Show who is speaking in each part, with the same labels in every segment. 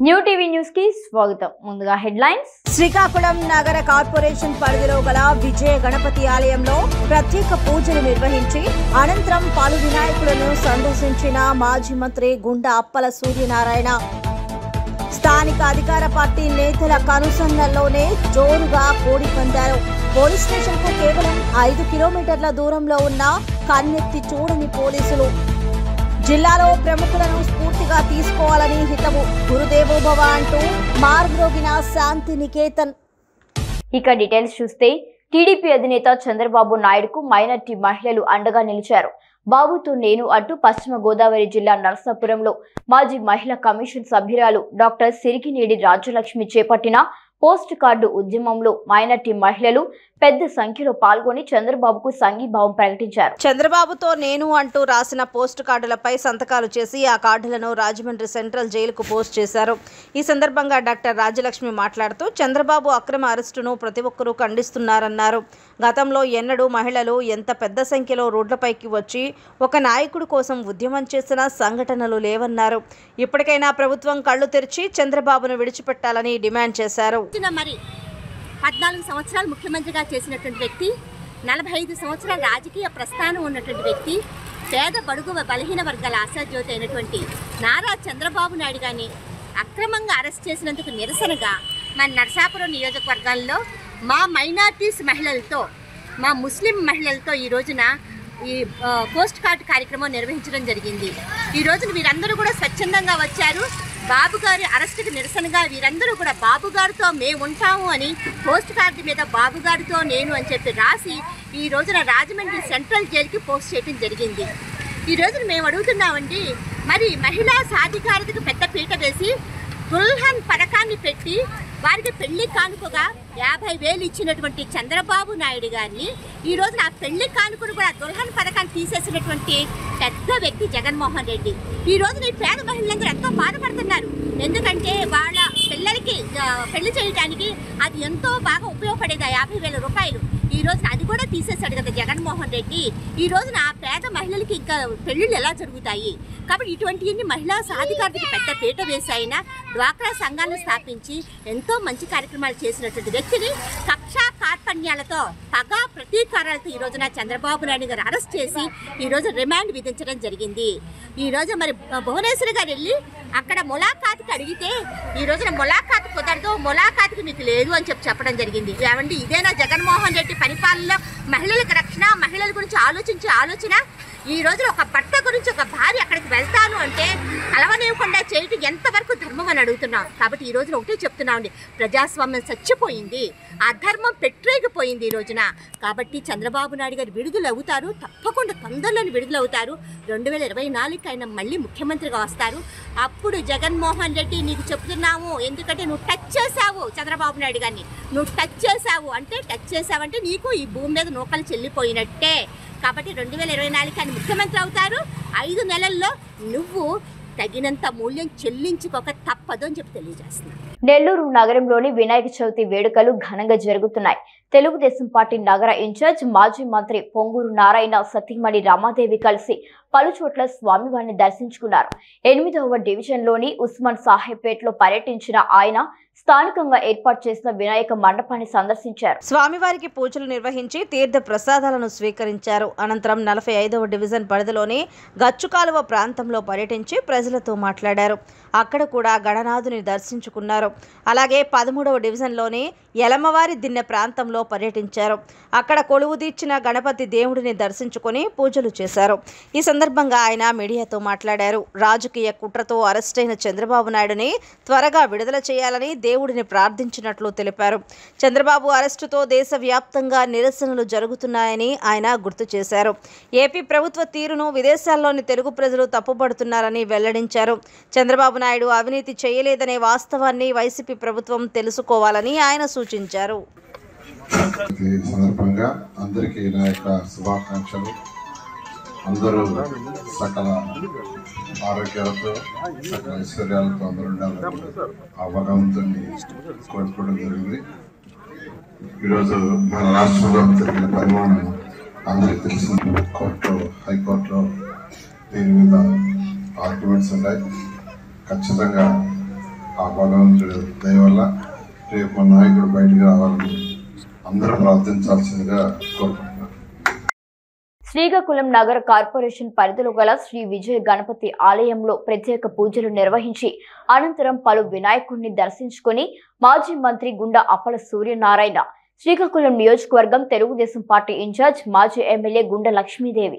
Speaker 1: new TV news కి స్వాగతం ముందుగా హెడ్లైన్స్
Speaker 2: శ్రీకాకుళం నగర కార్పొరేషన్ పరిధిలో గల విజయ గణపతి ఆలయంలో ప్రత్యేక పూజలు నిర్వహించి అనంతరం పలు వినాయకులను సందర్శించిన మాజీ మంత్రి గుండా అప్పల సూర్యనారాయణ స్థానిక అధికార పార్టీ నేతల కనుసన్నల్లోనే జోరుగా కోడి పందారు పోలీస్ స్టేషన్ కు కేవలం ఐదు కిలోమీటర్ల దూరంలో ఉన్న కన్నెత్తి చూడని పోలీసులు జిల్లాలో ప్రముఖులను స్ఫూర్తిగా తీసుకోవాలని హితవు గురుదేవోభవ అంటూ మార్గ్రోగిన శాంతి నికేతన్
Speaker 1: ఇక డీటెయిల్స్ చూస్తే టీడీపీ అధినేత చంద్రబాబు నాయుడుకు మైనార్టీ మహిళలు అండగా నిలిచారు బాబుతో నేను అంటూ పశ్చిమ గోదావరి జిల్లా నరసాపురంలో మాజీ మహిళా కమిషన్ సభ్యురాలు డాక్టర్ సిరిగినేడి రాజ్యలక్ష్మి చేపట్టిన పోస్ట్ కార్డు ఉద్యమంలో మైనార్టీ మహిళలు పెద్ద సంఖ్యలో పాల్గొని చంద్రబాబుకు సంఘీభావం ప్రకటించారు
Speaker 2: చంద్రబాబుతో నేను అంటూ రాసిన పోస్ట్ కార్డులపై సంతకాలు చేసి ఆ కార్డులను రాజమండ్రి సెంట్రల్ జైలుకు పోస్ట్ చేశారు ఈ సందర్భంగా డాక్టర్ రాజలక్ష్మి మాట్లాడుతూ చంద్రబాబు అక్రమ అరెస్టును ప్రతి ఒక్కరూ ఖండిస్తున్నారన్నారు గతంలో ఎన్నడూ మహిళలు ఎంత పెద్ద సంఖ్యలో రోడ్లపైకి వచ్చి ఒక నాయకుడు కోసం ఉద్యమం చేసిన సంఘటనలు లేవన్నారు ఇప్పటికైనా ప్రభుత్వం కళ్ళు తెరిచి చంద్రబాబును విడిచిపెట్టాలని డిమాండ్ చేశారు
Speaker 3: వచ్చిన మరి పద్నాలుగు సంవత్సరాలు ముఖ్యమంత్రిగా చేసినటువంటి వ్యక్తి నలభై ఐదు సంవత్సరాల రాజకీయ ప్రస్థానం ఉన్నటువంటి వ్యక్తి పేద బడుగు బలహీన వర్గాల ఆశాజ్యోతి అయినటువంటి నారా చంద్రబాబు నాయుడు గారిని అక్రమంగా అరెస్ట్ చేసినందుకు నిరసనగా మన నరసాపురం నియోజకవర్గాల్లో మా మైనార్టీస్ మహిళలతో మా ముస్లిం మహిళలతో ఈ రోజున ఈ ఆ, పోస్ట్ కార్డు కార్యక్రమం నిర్వహించడం జరిగింది ఈ రోజున వీరందరూ కూడా స్వచ్ఛందంగా వచ్చారు బాబు గారి అరెస్టుకు నిరసనగా వీరందరూ కూడా బాబు గారితో మేము ఉంటాము అని పోస్ట్ కార్డు మీద బాబు గారితో నేను అని చెప్పి రాసి ఈ రోజున రాజమండ్రి సెంట్రల్ జైలుకి పోస్ట్ చేయడం జరిగింది ఈ రోజున మేము అడుగుతున్నామండి మరి మహిళా సాధికారతకు పెద్ద పీట వేసి దుల్హన్ పథకాన్ని పెట్టి వారికి పెళ్లి కానుకగా యాభై వేలు ఇచ్చినటువంటి చంద్రబాబు నాయుడు గారిని ఈ రోజున ఆ పెళ్లి కానుకను కూడా దుల్హన్ పథకాన్ని తీసేసినటువంటి పెద్ద వ్యక్తి జగన్మోహన్ రెడ్డి ఈ రోజున ఈ పేద మహిళలందరూ ఎంతో బాధపడుతున్నారు ఎందుకంటే వాళ్ళ పిల్లలకి ఆ, పెళ్లి చేయడానికి అది ఎంతో బాగా ఉపయోగపడేది ఆ యాభై వేల రూపాయలు ఈ రోజున అది కూడా తీసేశాడు కదా జగన్మోహన్ రెడ్డి ఈ రోజున ఆ పేద మహిళలకి ఇంకా పెళ్లిళ్ళు ఎలా జరుగుతాయి కాబట్టి ఇటువంటి మహిళా సాధికారతకి పెద్ద పీట వేసి ఆయన డ్వాక్రా సంఘాలను స్థాపించి ఎంతో మంచి కార్యక్రమాలు చేసినటువంటి వ్యక్తిని కక్షా కార్పణ్యాలతో పగ ప్రతీకారాలతో ఈ రోజున చంద్రబాబు నాయుడు గారు అరెస్ట్ చేసి ఈ రోజు రిమాండ్ విధించడం జరిగింది ఈ రోజు మరి భువనేశ్వర్ గారు వెళ్ళి అక్కడ ములాఖాత్కి అడిగితే ఈ రోజున ములాఖాత్ కుదరదు ములాఖాత్కి మీకు లేదు అని చెప్పి చెప్పడం జరిగింది ఏమండి ఇదేనా జగన్మోహన్ రెడ్డి పరిపాలనలో మహిళలకు రక్షణ మహిళల గురించి ఆలోచించే ఆలోచన ఈ రోజున ఒక భర్త గురించి ఒక భార్య అక్కడికి వెళ్తాను అంటే కలవనివ్వకుండా చేయటం ఎంతవరకు ధర్మం అని అడుగుతున్నాం కాబట్టి ఈ రోజున ఒకటే చెప్తున్నామండి ప్రజాస్వామ్యం చచ్చిపోయింది ఆ ధర్మం పెట్టరేగిపోయింది ఈ రోజున కాబట్టి చంద్రబాబు నాయుడు గారు విడుదల అవుతారు తప్పకుండా తొందరలోనే విడుదల అవుతారు రెండు వేల ఇరవై నాలుగుకి ఆయన మళ్ళీ ముఖ్యమంత్రిగా వస్తారు అప్పుడు జగన్మోహన్ రెడ్డి నీకు చెప్తున్నాము ఎందుకంటే నువ్వు టచ్ చేశావు చంద్రబాబు నాయుడు గారిని నువ్వు టచ్ చేశావు అంటే టచ్ చేశావంటే నీకు ఈ భూమి మీద నూకలు చెల్లిపోయినట్టే కాబట్టి రెండు వేల ఇరవై నాలుగు ఆయన ముఖ్యమంత్రి అవుతారు ఐదు నెలల్లో నువ్వు తగినంత మూల్యం చెల్లించుకోక తప్పదు అని చెప్పి తెలియజేస్తున్నాను
Speaker 1: నెల్లూరు నగరంలోని వినాయక చవితి వేడుకలు ఘనంగా జరుగుతున్నాయి తెలుగుదేశం పార్టీ నగర ఇన్ఛార్జ్ మాజీ మంత్రి పొంగూరు నారాయణ సతీమణి రమాదేవి కలిసి పలుచోట్ల స్వామివారిని దర్శించుకున్నారు ఎనిమిదవ డివిజన్లోని ఉస్మాన్ సాహెబ్పేటలో పర్యటించిన ఆయన స్థానికంగా ఏర్పాటు చేసిన వినాయక మండపాన్ని సందర్శించారు
Speaker 2: స్వామివారికి పూజలు నిర్వహించి తీర్థ ప్రసాదాలను స్వీకరించారు అనంతరం నలభై ఐదవ డివిజన్ పరిధిలోని గచ్చుకాలువ ప్రాంతంలో పర్యటించి ప్రజలతో మాట్లాడారు అక్కడ కూడా గణనాథుని దర్శించుకున్నారు అలాగే పదమూడవ డివిజన్లోని యలమవారి దిన్నె ప్రాంతంలో పర్యటించారు అక్కడ కొలువు తీర్చిన గణపతి దేవుడిని దర్శించుకొని పూజలు చేశారు ఈ సందర్భంగా ఆయన మీడియాతో మాట్లాడారు రాజకీయ కుట్రతో అరెస్టైన చంద్రబాబు నాయుడుని త్వరగా విడుదల చేయాలని దేవుడిని ప్రార్థించినట్లు తెలిపారు చంద్రబాబు అరెస్టుతో దేశవ్యాప్తంగా నిరసనలు జరుగుతున్నాయని ఆయన గుర్తు చేశారు ఏపీ ప్రభుత్వ తీరును విదేశాల్లోని తెలుగు ప్రజలు తప్పుపడుతున్నారని వెల్లడించారు చంద్రబాబు నాయుడు అవినీతి చేయలేదనే వాస్తవాన్ని వైసీపీ ప్రభుత్వం తెలుసుకోవాలని ఆయన సూచించారు
Speaker 4: ఈ సందర్భంగా అందరికీ నా యొక్క శుభాకాంక్షలు అందరూ సకల ఆరోగ్యాలతో సకల ఐశ్వర్యాలతో అందరూ ఉండాలని ఆ భగవంతుని కోరుకోవడం జరిగింది ఈరోజు మన రాష్ట్రంలో జరిగిన పరిమాణం అందరికీ తెలిసింది కోర్టులో హైకోర్టులో దీని మీద ఆర్గ్యుమెంట్స్ ఉన్నాయి ఖచ్చితంగా ఆ భగవంతుడు దయ వల్ల రేపు మా నాయకుడు బయటికి రావాలని అందరూ ప్రార్థించాల్సిందిగా కోరుకుంటున్నాను
Speaker 1: శ్రీకాకుళం నగర కార్పొరేషన్ పరిధిలో గల శ్రీ విజయ గణపతి ఆలయంలో ప్రత్యేక పూజలు నిర్వహించి అనంతరం పలు వినాయకుడిని దర్శించుకొని మాజీ మంత్రి గుండా అప్పల సూర్యనారాయణ శ్రీకాకుళం నియోజకవర్గం తెలుగుదేశం పార్టీ ఇన్ఛార్జ్ మాజీ ఎమ్మెల్యే గుండా లక్ష్మీదేవి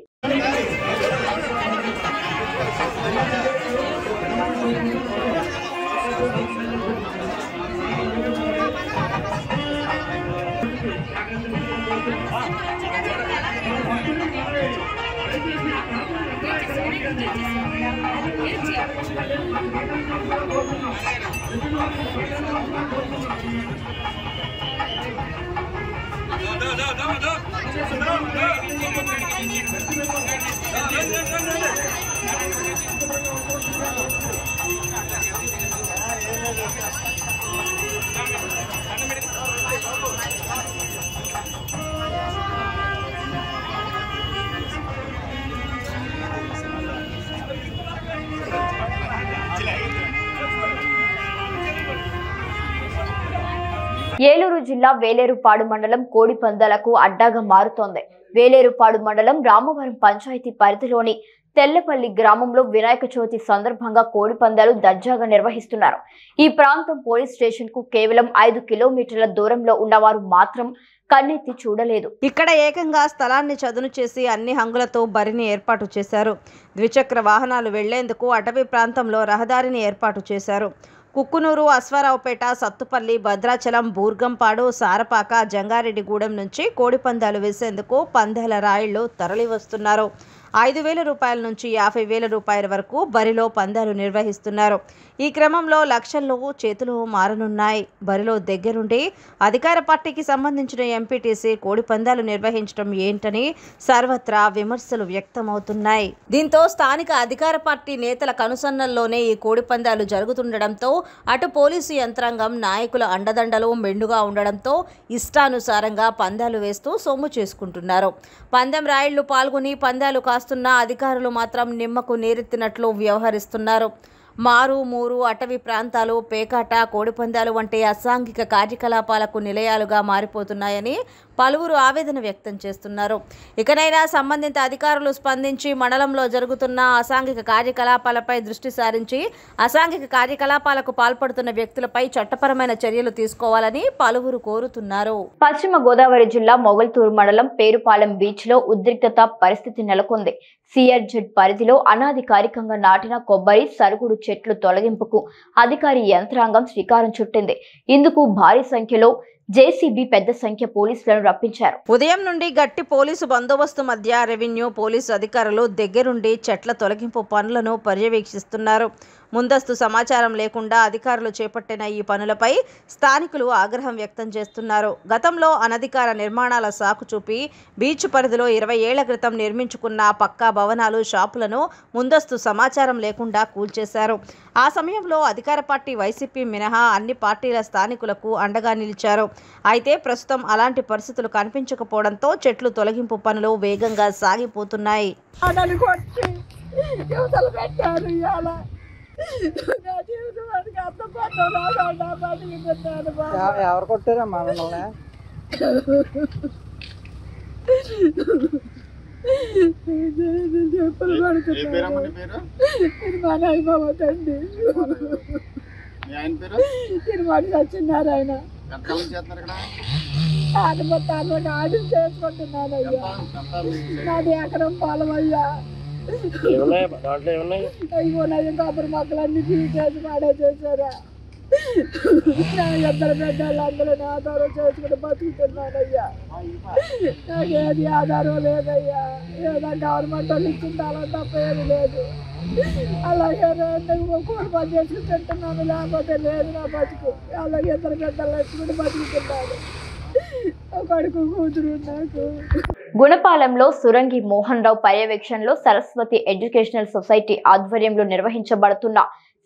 Speaker 1: ఏలూరు జిల్లా వేలేరుపాడు మండలం కోడి పందాలకు అడ్డాగా మారుతోంది వేలేరుపాడు మండలం రామవరం పంచాయతీ పరిధిలోని తెల్లపల్లి గ్రామంలో వినాయక చవితి సందర్భంగా కోడి పందాలు దర్జాగా నిర్వహిస్తున్నారు ఈ ప్రాంతం పోలీస్ స్టేషన్ కు కేవలం ఐదు కిలోమీటర్ల దూరంలో ఉన్నవారు మాత్రం కన్నెత్తి చూడలేదు
Speaker 2: ఇక్కడ ఏకంగా స్థలాన్ని చదును చేసి అన్ని హంగులతో బరిని ఏర్పాటు చేశారు ద్విచక్ర వాహనాలు వెళ్లేందుకు అటవీ ప్రాంతంలో రహదారిని ఏర్పాటు చేశారు కుక్కునూరు అశ్వారావుపేట సత్తుపల్లి భద్రాచలం బూర్గంపాడు సారపాక జంగారెడ్డిగూడెం నుంచి కోడిపందాలు వేసేందుకు పందేల రాయిళ్లు తరలి వస్తున్నారు ఐదు వేల రూపాయల నుంచి యాభై వేల రూపాయల వరకు బరిలో పందాలు నిర్వహిస్తున్నారు ఈ క్రమంలో లక్షల్లో చేతులు మారనున్నాయి బరిలో దగ్గరుండి అధికార పార్టీకి సంబంధించిన ఎంపీటీసీ కోడి పందాలు నిర్వహించడం ఏంటని సర్వత్రా విమర్శలు వ్యక్తమవుతున్నాయి దీంతో స్థానిక అధికార పార్టీ నేతల కనుసన్నల్లోనే ఈ కోడి పందాలు జరుగుతుండడంతో అటు పోలీసు యంత్రాంగం నాయకుల అండదండలు మెండుగా ఉండడంతో ఇష్టానుసారంగా పందాలు వేస్తూ సొమ్ము చేసుకుంటున్నారు పందెం రాయిళ్లు పాల్గొని పందాలు కాస్తున్న అధికారులు మాత్రం నిమ్మకు నీరెత్తినట్లు వ్యవహరిస్తున్నారు మారు మూరు అటవీ ప్రాంతాలు పేకాట కోడిపందాలు వంటి అసాంఘిక కార్యకలాపాలకు నిలయాలుగా మారిపోతున్నాయని పలువురు ఆవేదన వ్యక్తం చేస్తున్నారు ఇకనైనా సంబంధిత అధికారులు స్పందించి మండలంలో జరుగుతున్న అసాంఘిక కార్యకలాపాలపై దృష్టి సారించి అసాంఘిక కార్యకలాపాలకు పాల్పడుతున్న వ్యక్తులపై చట్టపరమైన చర్యలు తీసుకోవాలని పలువురు కోరుతున్నారు
Speaker 1: పశ్చిమ గోదావరి జిల్లా మొగల్తూరు మండలం పేరుపాలెం బీచ్ లో ఉద్రిక్తత పరిస్థితి నెలకొంది సిఆర్జెడ్ పరిధిలో అనాధికారికంగా నాటిన కొబ్బరి సరుగుడు చెట్లు తొలగింపుకు అధికారి యంత్రాంగం శ్రీకారం చుట్టింది ఇందుకు భారీ సంఖ్యలో జేసీబీ పెద్ద సంఖ్య పోలీసులను రప్పించారు
Speaker 2: ఉదయం నుండి గట్టి పోలీసు బందోబస్తు మధ్య రెవెన్యూ పోలీసు అధికారులు దగ్గరుండి చెట్ల తొలగింపు పనులను పర్యవేక్షిస్తున్నారు ముందస్తు సమాచారం లేకుండా అధికారులు చేపట్టిన ఈ పనులపై స్థానికులు ఆగ్రహం వ్యక్తం చేస్తున్నారు గతంలో అనధికార నిర్మాణాల సాకు చూపి బీచ్ పరిధిలో ఇరవై ఏళ్ల క్రితం నిర్మించుకున్న పక్కా భవనాలు షాపులను ముందస్తు సమాచారం లేకుండా కూల్చేశారు ఆ సమయంలో అధికార పార్టీ వైసీపీ మినహా అన్ని పార్టీల స్థానికులకు అండగా నిలిచారు అయితే ప్రస్తుతం అలాంటి పరిస్థితులు కనిపించకపోవడంతో చెట్లు తొలగింపు పనులు వేగంగా సాగిపోతున్నాయి
Speaker 5: ఆడని కొట్టి యువతలు పెట్టారు ఇవాళ నా జీవితానికి అంత పట్టు రాకుండా బతికిపోతాను బాబు
Speaker 6: ఎవ- ఎవరు కొట్టారమ్మా మిమ్మల్ని
Speaker 5: చెప్పులు పడుతున్నాను ఇది మా నాయబాబు తండ్రి తిరుమల సత్యనారాయణ ఆడిపోతాను ఆడి చేసుకుంటున్నాను అయ్యా నాది ఎకరం పొలం అయ్యా అయ్యో నా కొబ్బరి మొక్కలన్నీ తీసేసి పాడే చేశారా నా ఇద్దరు బిడ్డలు అందరూ నా ఆధారం చేసుకుని బతుకుతున్నానయ్యా నాకేది ఆధారం లేదయ్యా ఏదో గవర్నమెంట్ వాళ్ళు ఇచ్చిన తాళం తప్ప ఏమి లేదు అలాగే నేను కూలి పని చేసుకుని తింటున్నాను లేకపోతే లేదు నా బతుకు అలాగే ఇద్దరు బిడ్డలు ఎత్తుకుని బతుకుతున్నాను కొడుకు కూతురు నాకు
Speaker 1: గుణపాలెంలో సురంగి మోహన్ రావు పర్యవేక్షణలో సరస్వతి ఎడ్యుకేషనల్ సొసైటీ ఆధ్వర్యంలో నిర్వహించబడుతున్న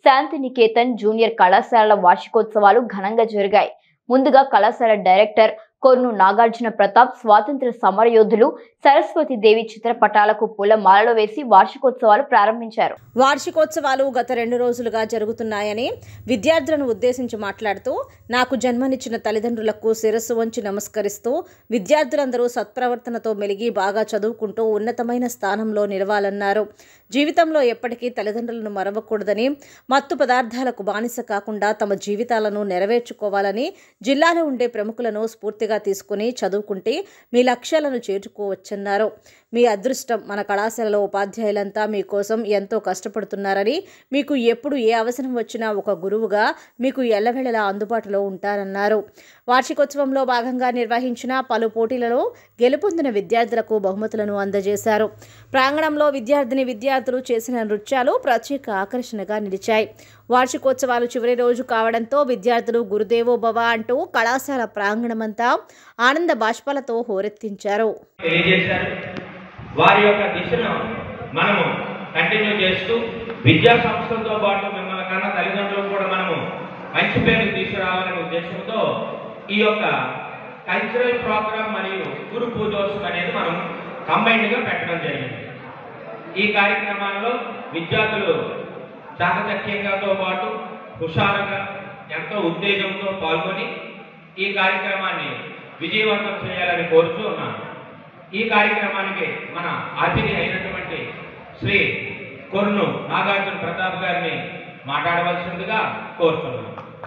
Speaker 1: శాంతినికేతన్ జూనియర్ కళాశాలల వార్షికోత్సవాలు ఘనంగా జరిగాయి ముందుగా కళాశాల డైరెక్టర్ కొర్ను నాగార్జున ప్రతాప్ స్వాతంత్ర సమరయోధులు సరస్వతి దేవి చిత్రపటాలకు పూల మాలలో వేసి వార్షికోత్సవాలు ప్రారంభించారు
Speaker 2: వార్షికోత్సవాలు గత రెండు రోజులుగా జరుగుతున్నాయని విద్యార్థులను ఉద్దేశించి మాట్లాడుతూ నాకు జన్మనిచ్చిన తల్లిదండ్రులకు శిరస్సు వంచి నమస్కరిస్తూ విద్యార్థులందరూ సత్ప్రవర్తనతో మెలిగి బాగా చదువుకుంటూ ఉన్నతమైన స్థానంలో నిలవాలన్నారు జీవితంలో ఎప్పటికీ తల్లిదండ్రులను మరవకూడదని మత్తు పదార్థాలకు బానిస కాకుండా తమ జీవితాలను నెరవేర్చుకోవాలని జిల్లాలో ఉండే ప్రముఖులను స్ఫూర్తిగా తీసుకుని చదువుకుంటే మీ లక్ష్యాలను చేరుకోవచ్చన్నారు మీ అదృష్టం మన కళాశాలలో ఉపాధ్యాయులంతా మీకోసం ఎంతో కష్టపడుతున్నారని మీకు ఎప్పుడు ఏ అవసరం వచ్చినా ఒక గురువుగా మీకు ఎల్లవేళలా అందుబాటులో ఉంటారన్నారు వార్షికోత్సవంలో భాగంగా నిర్వహించిన పలు పోటీలలో గెలుపొందిన విద్యార్థులకు బహుమతులను అందజేశారు ప్రాంగణంలో విద్యార్థిని విద్యార్థులు చేసిన నృత్యాలు ప్రత్యేక ఆకర్షణగా నిలిచాయి వార్షికోత్సవాలు చివరి రోజు కావడంతో విద్యార్థులు గురుదేవో భవ అంటూ కళాశాల ప్రాంగణమంతా ఆనంద బాష్పాలతో హోరెత్తించారు
Speaker 6: తెలియజేశారు వారి యొక్క దిశను మనము కంటిన్యూ చేస్తూ విద్యా సంస్థలతో పాటు మిమ్మల్ని కన్నా తల్లిదండ్రులు కూడా మనము మంచి పేరు తీసుకురావాలనే ఉద్దేశంతో ఈ యొక్క కల్చరల్ ప్రోగ్రామ్ మరియు గురు పూజోత్సవం అనేది మనం కంబైన్డ్గా పెట్టడం జరిగింది ఈ కార్యక్రమాల్లో విద్యార్థులు చాకచక్యంగాతో పాటు హుషారుగా ఎంతో ఉత్తేజంతో పాల్గొని ఈ కార్యక్రమాన్ని విజయవంతం చేయాలని కోరుతూ ఉన్నాను ఈ కార్యక్రమానికి మన అతిథి అయినటువంటి శ్రీ కొర్ను నాగార్జున ప్రతాప్ గారిని మాట్లాడవలసిందిగా కోరుతున్నాను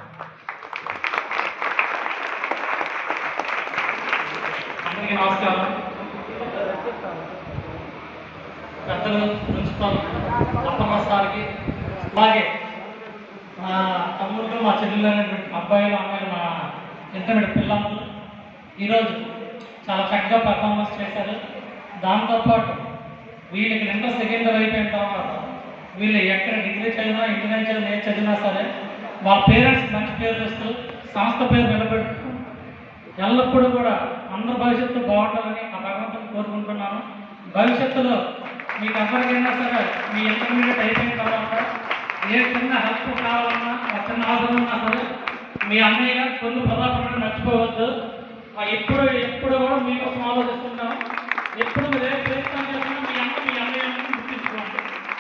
Speaker 7: అందరికీ నమస్కారం పెద్దలు ప్రిన్సిపల్ అప్పమ్మ సార్కి అలాగే మా తమ్ముళ్ళు మా చెల్లెలు అనేటువంటి అబ్బాయిలు అమ్మాయిలు మా ఇంటర్మీడియట్ పిల్లలు ఈరోజు చాలా చక్కగా పెర్ఫార్మెన్స్ చేశారు దాంతోపాటు వీళ్ళకి రెండో సెకండ్ ఇయర్ అయిపోయిన తర్వాత వీళ్ళు ఎక్కడ డిగ్రీ చదివినా ఇంజనీరింగ్ చదివినా ఏది చదివినా సరే వాళ్ళ పేరెంట్స్ మంచి పేరు తెస్తూ సంస్థ పేరు నిలబెడుతూ ఎల్లప్పుడూ కూడా అందరి భవిష్యత్తు బాగుండాలని ఆ భగవంతుని కోరుకుంటున్నాను భవిష్యత్తులో మీకు ఎవరికైనా సరే మీ ఇంటర్మీడియట్ అయిపోయిన తర్వాత ఏ చిన్న హెల్ప్ కావాలన్నా ఒక చిన్న అవసరం ఉన్నా సరే మీ అన్నయ్య గారు కొన్ని పదార్థాలను మర్చిపోవద్దు ఆ ఎప్పుడు ఎప్పుడు కూడా మీకోసం ఆలోచిస్తుంటాం ఎప్పుడు మీరు ఏ ప్రయత్నం చేసినా మీ అన్న మీ అన్నయ్య గుర్తించుకోండి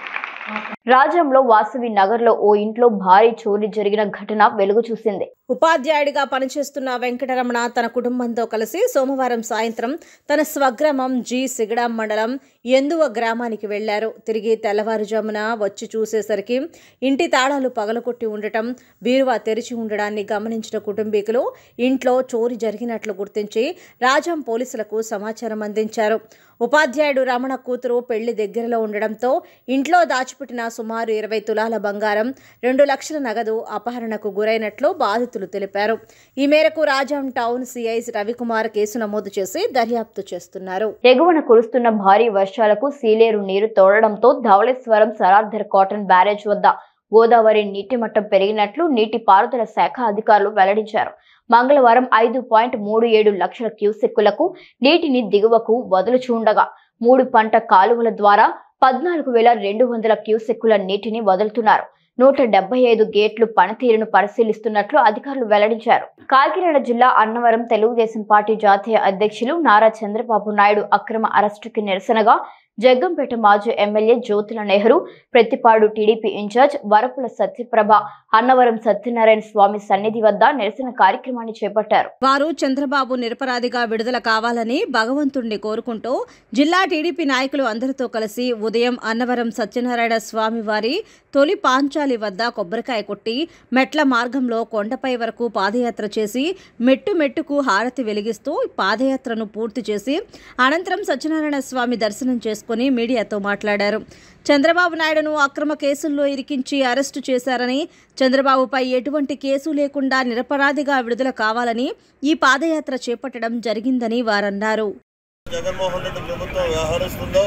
Speaker 1: రాజ్యంలో వాసవి నగర్లో ఓ ఇంట్లో భారీ చోరీ జరిగిన ఘటన వెలుగు చూసింది
Speaker 2: ఉపాధ్యాయుడిగా పనిచేస్తున్న వెంకటరమణ తన కుటుంబంతో కలిసి సోమవారం సాయంత్రం తన స్వగ్రామం జి సిగడాం మండలం ఎందువ గ్రామానికి వెళ్లారు తిరిగి తెల్లవారుజామున వచ్చి చూసేసరికి ఇంటి తాళాలు పగలగొట్టి ఉండటం బీరువా తెరిచి ఉండడాన్ని గమనించిన కుటుంబీకులు ఇంట్లో చోరీ జరిగినట్లు గుర్తించి రాజాం పోలీసులకు సమాచారం అందించారు ఉపాధ్యాయుడు రమణ కూతురు పెళ్లి దగ్గరలో ఉండడంతో ఇంట్లో దాచిపెట్టిన సుమారు ఇరవై తులాల బంగారం రెండు లక్షల నగదు అపహరణకు గురైనట్లు బాధితులు తెలిపారు ఈ మేరకు Rajam town CI Ravikumar case నమోదు చేసి దర్యాప్తు చేస్తున్నారు
Speaker 1: ఎగువన కురుస్తున్న భారీ వర్షాలకు సీలేరు నీరు తోడడంతో ధవళేశ్వరం సరార్ధర్ కాటన్ బ్యారేజ్ వద్ద గోదావరి నీటి మట్టం పెరిగినట్లు నీటిపారుదల శాఖ అధికారులు వెల్లడించారు మంగళవారం ఐదు పాయింట్ మూడు ఏడు లక్షల క్యూసెక్కులకు నీటిని దిగువకు వదులుచూండగా మూడు పంట కాలువల ద్వారా పద్నాలుగు వేల రెండు వందల క్యూసెక్కుల నీటిని వదులుతున్నారు నూట డెబ్బై ఐదు గేట్లు పనితీరును పరిశీలిస్తున్నట్లు అధికారులు వెల్లడించారు కాకినాడ జిల్లా అన్నవరం తెలుగుదేశం పార్టీ జాతీయ అధ్యక్షులు నారా చంద్రబాబు నాయుడు అక్రమ అరెస్టుకి నిరసనగా జగ్గంపేట మాజీ MLA Jyothula Nehru Prathipadu TDP in-charge Varupula Satyaprabha Annavaram Satyanarayana Swamy సన్నిధి వద్ద నిరసన కార్యక్రమాన్ని చేపట్టారు
Speaker 2: వారు చంద్రబాబు నిరపరాధిగా విడుదల కావాలని భగవంతుణ్ణి కోరుకుంటూ జిల్లా టీడీపీ నాయకులు అందరితో కలిసి ఉదయం అన్నవరం సత్యనారాయణ స్వామి వారి తొలి పాంచాలి వద్ద కొబ్బరికాయ కొట్టి మెట్ల మార్గంలో కొండపై వరకు పాదయాత్ర చేసి మెట్టు మెట్టుకు హారతి వెలిగిస్తూ పాదయాత్రను పూర్తి చేసి అనంతరం సత్యనారాయణ స్వామి దర్శనం చేసుకుని మీడియాతో మాట్లాడారు చంద్రబాబు నాయుడును అక్రమ కేసుల్లో ఇరికించి అరెస్టు చేశారని చంద్రబాబుపై ఎటువంటి కేసు లేకుండా నిరపరాధిగా విడుదల కావాలని ఈ పాదయాత్ర చేపట్టడం జరిగిందని వారన్నారు
Speaker 8: జగన్మోహన్ రెడ్డి ప్రభుత్వం వ్యవహరిస్తుందో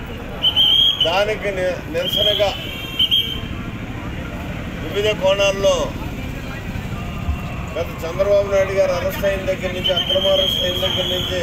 Speaker 8: దానికి ని- నిరసనగా వివిధ కోణాల్లో గత చంద్రబాబు నాయుడు గారు అరెస్ట్ అయిన దగ్గర నుంచి అక్రమ అరెస్ట్ అయిన దగ్గర నుంచి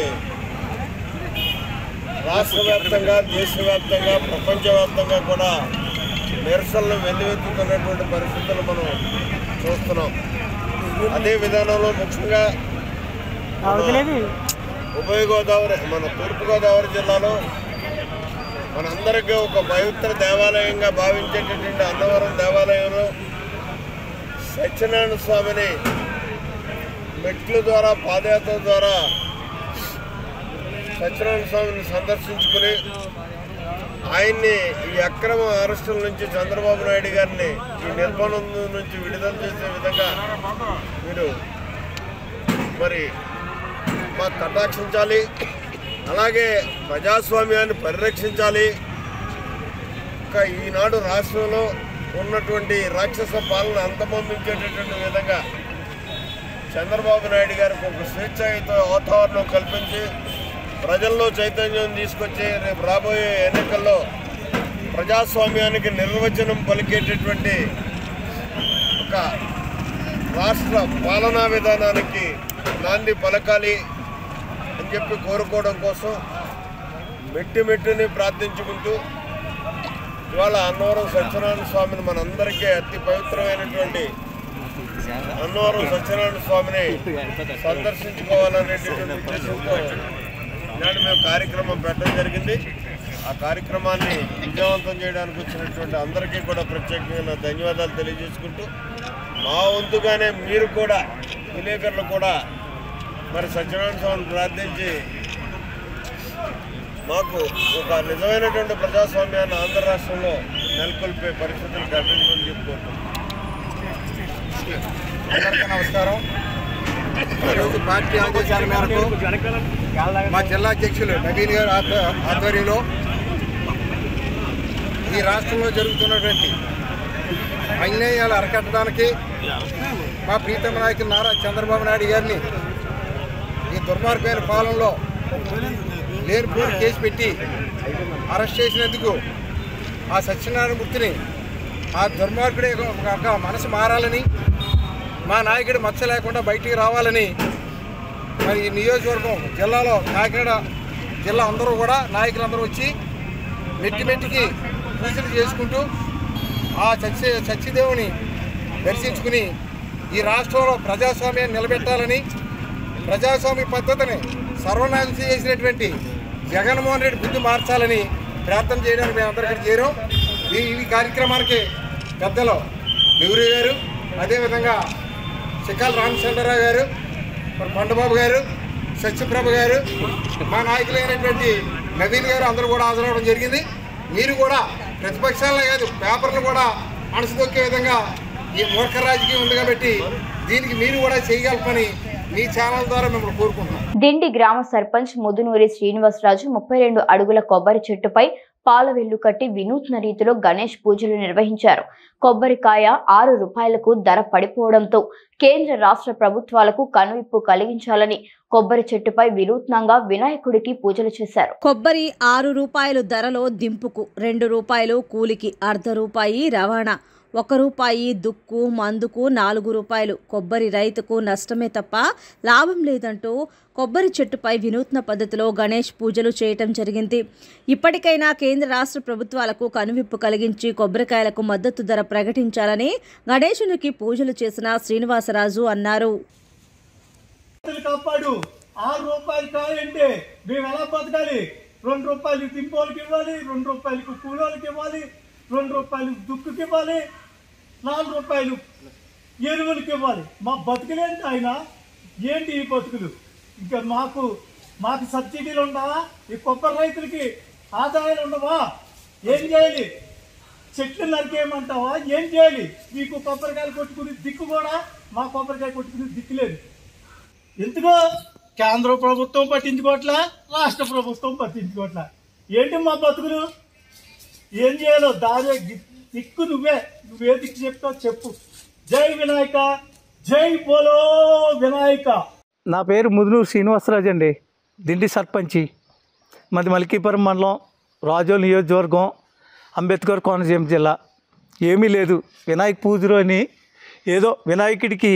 Speaker 8: రాష్ట్ర వ్యాప్తంగా దేశవ్యాప్తంగా ప్రపంచవ్యాప్తంగా కూడా నిరసనలు వెల్లువెత్తుతున్నటువంటి పరిస్థితులు మనం చూస్తున్నాం అదే విధానంలో ముఖ్యంగా ఉభయ గోదావరి మన తూర్పు గోదావరి జిల్లాలో మనందరికీ ఒక పవిత్ర దేవాలయంగా భావించేటటువంటి అన్నవరం దేవాలయంలో సత్యనారాయణ స్వామిని మెట్ల ద్వారా పాదయాత్ర ద్వారా సత్యనారాయణ స్వామిని సందర్శించుకుని ఆయన్ని ఈ అక్రమ అరెస్టుల నుంచి చంద్రబాబు నాయుడు గారిని ఈ నిర్బంధం నుంచి విడుదల చేసే విధంగా మీరు మరి మాకు కటాక్షించాలి అలాగే ప్రజాస్వామ్యాన్ని పరిరక్షించాలి ఇంకా ఈనాడు రాష్ట్రంలో ఉన్నటువంటి రాక్షస పాలన అంతమొందించేటటువంటి విధంగా చంద్రబాబు నాయుడు గారికి ఒక స్వేచ్ఛాయుత వాతావరణం కల్పించి ప్రజల్లో చైతన్యం తీసుకొచ్చి రేపు రాబోయే ఎన్నికల్లో ప్రజాస్వామ్యానికి నిర్వచనం పలికేటటువంటి ఒక రాష్ట్ర పాలనా విధానానికి నాంది పలకాలి అని చెప్పి కోరుకోవడం కోసం మెట్టి మెట్టుని ప్రార్థించుకుంటూ ఇవాళ అన్నవరం సత్యనారాయణ స్వామిని మనందరికీ అతి పవిత్రమైనటువంటి అన్నవరం సత్యనారాయణ స్వామిని సందర్శించుకోవాలనేటటువంటి ఉద్దేశంతో ఈనాడు మేము కార్యక్రమం పెట్టడం జరిగింది ఆ కార్యక్రమాన్ని విజయవంతం చేయడానికి వచ్చినటువంటి అందరికీ కూడా ప్రత్యేకంగా నా ధన్యవాదాలు తెలియజేసుకుంటూ మా వంతుగానే మీరు కూడా విలేకరులు కూడా మరి సత్యనారాయణ స్వామిని ప్రార్థించి మాకు ఒక నిజమైనటువంటి ప్రజాస్వామ్యాన్ని ఆంధ్ర రాష్ట్రంలో నెలకొల్పే పరిస్థితులు కల్పించమని చెప్పుకుంటున్నాం
Speaker 9: అందరికీ నమస్కారం ఈరోజు పార్టీ ఆదేశాల మేరకు మా జిల్లా అధ్యక్షులు నవీన్ గారి ఆధ్వ- ఆధ్వర్యంలో ఈ రాష్ట్రంలో జరుగుతున్నటువంటి అన్యాయాలు అరకట్టడానికి మా ప్రీతమ నాయకులు నారా చంద్రబాబు నాయుడు గారిని ఈ దుర్మార్గమైన పాలనలో లేనిపోని కేసు పెట్టి అరెస్ట్ చేసినందుకు ఆ సత్యనారాయణ మూర్తిని ఆ దుర్మార్గుడే ఒక మనసు మారాలని మా నాయకుడు మచ్చ లేకుండా బయటికి రావాలని మరి ఈ నియోజకవర్గం జిల్లాలో కాకినాడ జిల్లా అందరూ కూడా నాయకులందరూ వచ్చి మెట్టి మెట్టికి పూజలు చేసుకుంటూ ఆ సత్య సత్యదేవుని దర్శించుకుని ఈ రాష్ట్రంలో ప్రజాస్వామ్యాన్ని నిలబెట్టాలని ప్రజాస్వామ్య పద్ధతిని సర్వనాశనం చేసినటువంటి జగన్మోహన్ రెడ్డి బుద్ధి మార్చాలని ప్రార్థన చేయడానికి మేము అందరూ ఇక్కడ చేరాం ఈ ఈ కార్యక్రమానికి పెద్దలు నెహ్రూ గారు అదేవిధంగా చిక్కాల రామచంద్రరావు గారు మరి కొండబాబు గారు సత్యప్రభ గారు మా నాయకులైనటువంటి నవీన్ గారు అందరూ కూడా హాజరవడం జరిగింది మీరు కూడా ప్రతిపక్షాలనే కాదు పేపర్లు కూడా అణసిదొక్కే విధంగా ఈ మూర్ఖ రాజకీయం ఉంది కాబట్టి దీనికి మీరు కూడా చేయగలపని మీ ఛానల్ ద్వారా మిమ్మల్ని కోరుకుంటున్నాం
Speaker 1: దిండి గ్రామ సర్పంచ్ ముదునూరి శ్రీనివాసరాజు ముప్పై రెండు అడుగుల కొబ్బరి చెట్టుపై పాల వెల్లు కట్టి వినూత్న రీతిలో గణేష్ పూజలు నిర్వహించారు కొబ్బరికాయ ఆరు రూపాయలకు ధర పడిపోవడంతో కేంద్ర రాష్ట్ర ప్రభుత్వాలకు కనువిప్పు కలిగించాలని కొబ్బరి చెట్టుపై వినూత్నంగా వినాయకుడికి పూజలు చేశారు
Speaker 2: కొబ్బరి ఆరు రూపాయలు ధరలో దింపుకు రెండు రూపాయలు కూలికి అర్ధ రూపాయి రవాణా ఒక రూపాయి దుక్కు మందుకు నాలుగు రూపాయలు కొబ్బరి రైతుకు నష్టమే తప్ప లాభం లేదంటూ కొబ్బరి చెట్టుపై వినూత్న పద్ధతిలో గణేష్ పూజలు చేయటం జరిగింది ఇప్పటికైనా కేంద్ర రాష్ట్ర ప్రభుత్వాలకు కనువిప్పు కలిగించి కొబ్బరికాయలకు మద్దతు ధర ప్రకటించాలని గణేశునికి పూజలు చేసిన శ్రీనివాసరాజు అన్నారు
Speaker 10: రైతులు కాపాడు ఆరు రూపాయలు కావాలంటే మేము ఎలా బతకాలి రెండు రూపాయలు దింపోలకి ఇవ్వాలి రెండు రూపాయలకు కూలోళ్ళకి ఇవ్వాలి రెండు రూపాయలు దుక్కుకి ఇవ్వాలి నాలుగు రూపాయలు ఎరువులకి ఇవ్వాలి మా బతుకులేంటి ఆయన ఏంటి ఈ బతుకులు ఇంకా మాకు మాకు సబ్సిడీలు ఉండవా ఈ కొబ్బరి రైతులకి ఆదాయాలు ఉండవా ఏం చేయాలి చెట్లు నరికేయమంటావా ఏం చేయాలి మీకు కొబ్బరికాయలు కొట్టుకుని దిక్కు కూడా మా కొబ్బరికాయ కొట్టుకుని దిక్కు లేదు ఎందుకో కేంద్ర ప్రభుత్వం పట్టించుకోవట్లా రాష్ట్ర ప్రభుత్వం పట్టించుకోవట్లా ఏంటి మా బతుకులు ఏం చేయాలో దారే గి- దిక్కు నువ్వే నువ్వే దిక్కు చెప్తావు చెప్పు జై వినాయక జై బోలో వినాయక
Speaker 11: నా పేరు ముదునూరు శ్రీనివాసరాజు అండి దిండి సర్పంచి మాది మల్కీపురం మండలం రాజోల్ నియోజకవర్గం అంబేద్కర్ కోనసీమ జిల్లా ఏమీ లేదు వినాయక పూజలు అని ఏదో వినాయకుడికి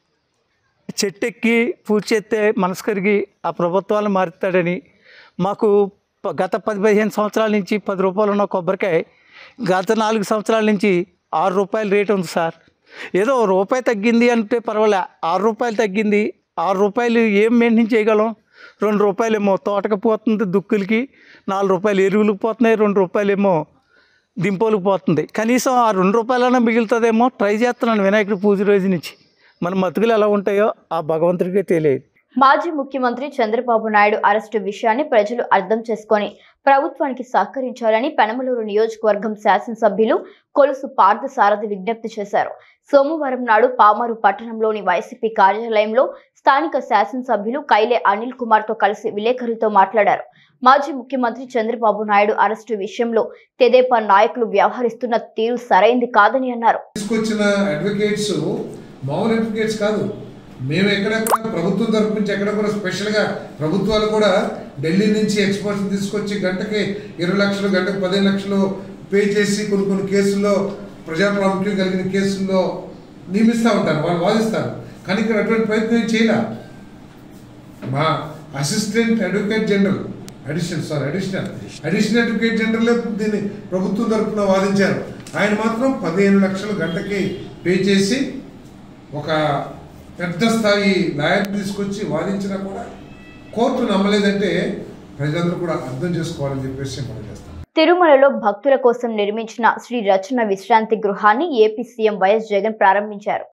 Speaker 11: చెట్టెక్కి పూజ చేస్తే మనసు కరిగి ఆ ప్రభుత్వాలను మారుతాడని మాకు ప- గత పది పదిహేను సంవత్సరాల నుంచి పది రూపాయలు ఉన్న కొబ్బరికాయ గత నాలుగు సంవత్సరాల నుంచి ఆరు రూపాయల రేటు ఉంది సార్ ఏదో ఓ రూపాయి తగ్గింది అంటే పర్వాలే ఆరు రూపాయలు తగ్గింది ఆరు రూపాయలు ఏం మెయింటైన్ చేయగలం రెండు రూపాయలు ఏమో తోటకి పోతుంది దుక్కులకి నాలుగు రూపాయలు ఎరువులకు పోతున్నాయి రెండు రూపాయలు ఏమో దింపోలకు పోతుంది కనీసం ఆ రెండు రూపాయలైనా మిగులుతుందేమో ట్రై చేస్తున్నాను వినాయకుడి పూజ రోజు నుంచి మన మతుకులు ఎలా ఉంటాయో ఆ భగవంతుడికే తెలియదు
Speaker 1: మాజీ ముఖ్యమంత్రి చంద్రబాబు నాయుడు అరెస్టు విషయాన్ని ప్రజలు అర్థం చేసుకొని ప్రభుత్వానికి సహకరించాలని పెనమలూరు నియోజకవర్గం శాసనసభ్యులు కొలుసు పార్థసారథి విజ్ఞప్తి చేశారు సోమవారం నాడు పామరు పట్టణంలోని వైసీపీ కార్యాలయంలో స్థానిక శాసనసభ్యులు కైలే అనిల్ కుమార్ తో కలిసి విలేకరులతో మాట్లాడారు మాజీ ముఖ్యమంత్రి చంద్రబాబు నాయుడు అరెస్టు విషయంలో తెదేపా నాయకులు వ్యవహరిస్తున్న తీరు సరైంది కాదని అన్నారు
Speaker 12: తీసుకొచ్చిన అడ్వకేట్స్ మామూలు అడ్వకేట్స్ కాదు మేము ఎక్కడ కూడా ప్రభుత్వం తరపు నుంచి ఎక్కడ కూడా స్పెషల్గా ప్రభుత్వాలు కూడా ఢిల్లీ నుంచి ఎక్స్పర్ట్స్ తీసుకొచ్చి గంటకి ఇరవై లక్షలు గంటకు పదిహేను లక్షలు పే చేసి కొన్ని కొన్ని కేసుల్లో ప్రజా ప్రాముఖ్యం కలిగిన కేసుల్లో నియమిస్తూ ఉంటారు వాళ్ళు వాదిస్తారు కానీ ఇక్కడ అటువంటి ప్రయత్నం ఏం చేయలే మా assistant advocate general additional sorry additional additional advocate general దీన్ని ప్రభుత్వం తరపున వాదించారు ఆయన మాత్రం పదిహేను లక్షలు గంటకి పే చేసి ఒక పెద్ద స్థాయి లాయర్ తీసుకొచ్చి వాదించినా కూడా కోర్టు నమ్మలేదంటే ప్రజలందరూ కూడా అర్థం చేసుకోవాలని చెప్పేసి మనం చేస్తాం
Speaker 1: తిరుమలలో భక్తుల కోసం నిర్మించిన శ్రీ రచన విశ్రాంతి గృహాన్ని ఏపీ సీఎం వైఎస్ జగన్ ప్రారంభించారు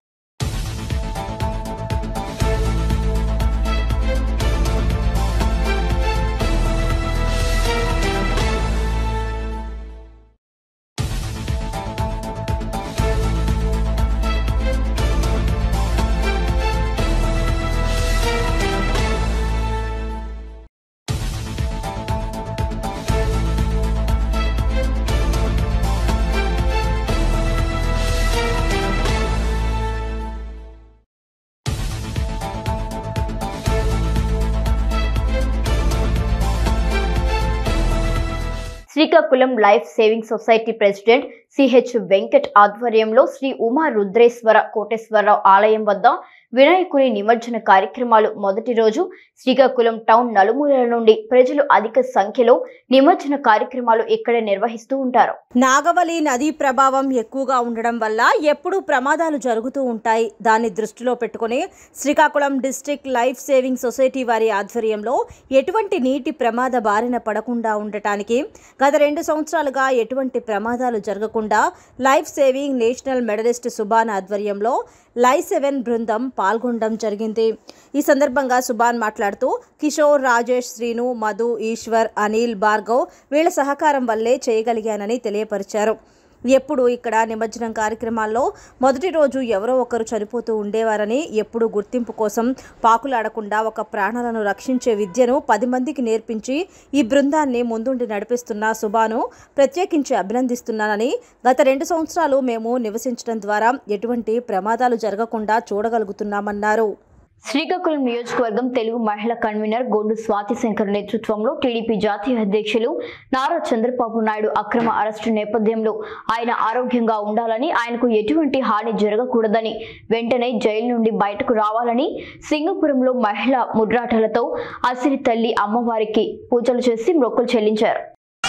Speaker 1: Srikakulam life saving society president CH Venkat ఆధ్వర్యంలో శ్రీ ఉమా రుద్రేశ్వర కోటేశ్వరరావు ఆలయం వద్ద వినాయకుని నిమజ్జన కార్యక్రమాలు మొదటి రోజు శ్రీకాకుళం టౌన్ నలుమూలల నుండి ప్రజలు అధిక సంఖ్యలో నిమజ్జన కార్యక్రమాలు ఇక్కడే నిర్వహిస్తూ ఉంటారు
Speaker 2: నాగవలి నదీ ప్రభావం ఎక్కువగా ఉండడం వల్ల ఎప్పుడూ ప్రమాదాలు జరుగుతూ ఉంటాయి దాన్ని దృష్టిలో పెట్టుకుని Srikakulam district life saving society వారి ఆధ్వర్యంలో ఎటువంటి నీటి ప్రమాద బారిన పడకుండా ఉండటానికి గత రెండు సంవత్సరాలుగా ఎటువంటి ప్రమాదాలు జరగకుండా life saving national medalist Subhan ఆధ్వర్యంలో లైఫ్ సెవెన్ బృందం పాల్గొనడం జరిగింది ఈ సందర్భంగా సుబాన్ మాట్లాడుతూ కిషోర్ రాజేష్ శ్రీను మధు ఈశ్వర్ అనిల్ భార్గవ్ వీళ్ళ సహకారం వల్లే చేయగలిగానని తెలియపరిచారు ఎప్పుడు ఇక్కడ నిమజ్జనం కార్యక్రమాల్లో మొదటి రోజు ఎవరో ఒకరు చనిపోతూ ఉండేవారని ఎప్పుడు గుర్తింపు కోసం పాకులాడకుండా ఒక ప్రాణాలను రక్షించే విద్యను పది మందికి నేర్పించి ఈ బృందాన్ని ముందుండి నడిపిస్తున్న సుబాను ప్రత్యేకించి అభినందిస్తున్నానని గత రెండు సంవత్సరాలు మేము నివసించడం ద్వారా ఎటువంటి ప్రమాదాలు జరగకుండా చూడగలుగుతున్నామన్నారు
Speaker 1: శ్రీకాకుళం నియోజకవర్గం తెలుగు మహిళా కన్వీనర్ గోండు స్వాతి శంకర్ నేతృత్వంలో టీడీపీ జాతీయ అధ్యక్షులు నారా చంద్రబాబు నాయుడు అక్రమ అరెస్టు నేపథ్యంలో ఆయన ఆరోగ్యంగా ఉండాలని ఆయనకు ఎటువంటి హాని జరగకూడదని వెంటనే జైలు నుండి బయటకు రావాలని సింగపురంలో మహిళా ముద్రాటలతో అసిరి తల్లి అమ్మవారికి పూజలు చేసి మొక్కులు చెల్లించారు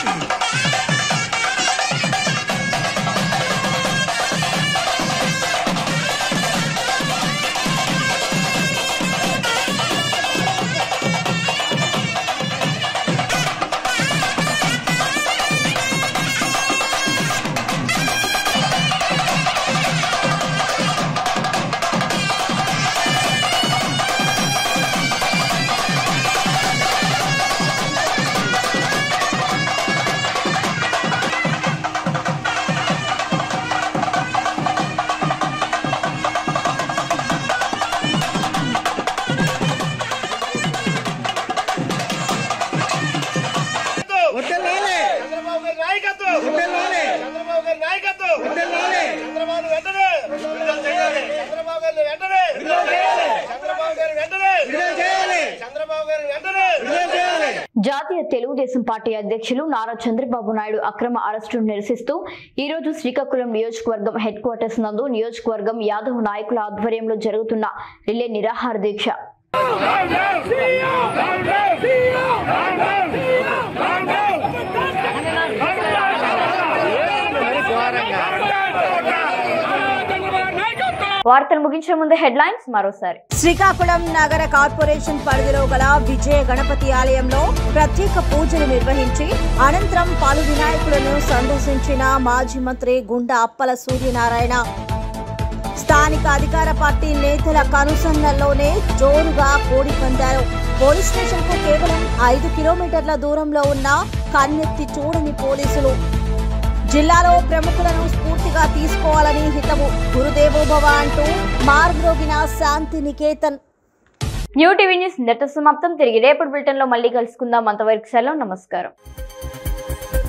Speaker 13: చంద్రబాబు గారి నాయకత్వం చంద్రబాబు గారి నాయకత్వం చంద్రబాబు వెంటనే విడుదల చేయాలి చంద్రబాబు గారిని వెంటనే చంద్రబాబు గారిని వెంటనే చంద్రబాబు గారిని వెంటనే
Speaker 1: జాతీయ తెలుగుదేశం పార్టీ అధ్యక్షులు నారా చంద్రబాబు నాయుడు అక్రమ అరెస్టును నిరసిస్తూ ఈ రోజు శ్రీకాకుళం నియోజకవర్గం హెడ్ క్వార్టర్స్ నందు నియోజకవర్గం యాదవ్ నాయకుల ఆధ్వర్యంలో జరుగుతున్న రిలే నిరాహార దీక్ష
Speaker 13: నాయకత్వం
Speaker 1: వార్తలు ముగించే ముందు హెడ్లైన్స్ మరోసారి
Speaker 2: శ్రీకాకుళం నగర కార్పొరేషన్ పరిధిలో గల విజయ గణపతి ఆలయంలో ప్రత్యేక పూజలు నిర్వహించి అనంతరం పలు వినాయకులను సందర్శించిన మాజీ మంత్రి గుండా అప్పల సూర్యనారాయణ స్థానిక అధికార పార్టీ నేతల కనుసన్నల్లోనే జోరుగా కోడి పందారు పోలీస్ స్టేషన్ కు కేవలం ఐదు కిలోమీటర్ల దూరంలో ఉన్న కన్నెత్తి చూడని పోలీసులు జిల్లాలో ప్రముఖులను స్ఫూర్తిగా తీసుకోవాలని హితవు గురుదేవోభవ అంటూ మార్గ్రోగిన Shanti Niketan
Speaker 1: new TV news net సమాప్తం తిరిగి రేపటి బులెటిన్ లో మళ్ళీ కలుసుకుందాం అంతవరకు సెలవు నమస్కారం